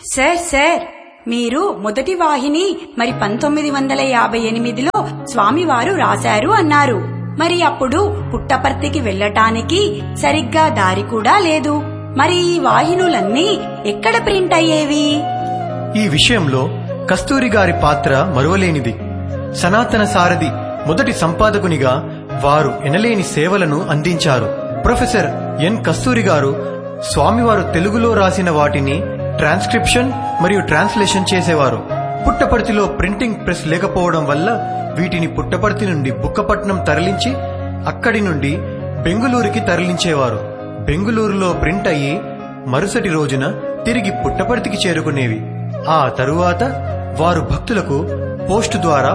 sir sir మీరు మొదటి వాహిని మరి పంతొమ్మిది వందల యాభై ఎనిమిదిలో స్వామివారు రాశారు అన్నారు మరి అప్పుడు పుట్టపర్తికి వెళ్ళటానికి సరిగ్గా దారి కూడా లేదు మరి ఈ వాహినులన్నీ ఎక్కడ ప్రింట్ అయ్యేవి ఈ విషయంలో కస్తూరి గారి పాత్ర మరువలేనిది సనాతన సారథి మొదటి సంపాదకునిగా వారు ఎనలేని సేవలను అందించారు ప్రొఫెసర్ ఎన్ కస్తూరి గారు స్వామివారు తెలుగులో రాసిన వాటిని ట్రాన్స్క్రిప్షన్ మరియు ట్రాన్స్లేషన్ చేసేవారు పుట్టపర్తిలో ప్రింటింగ్ ప్రెస్ లేకపోవడం వల్ల వీటిని పుట్టపర్తి నుండి బుక్కపట్నం తరలించి అక్కడి నుండి బెంగుళూరుకి తరలించేవారు బెంగుళూరులో ప్రింట్ అయ్యి మరుసటి రోజున తిరిగి పుట్టపర్తికి చేరుకునేవి ఆ తరువాత వారు భక్తులకు పోస్టు ద్వారా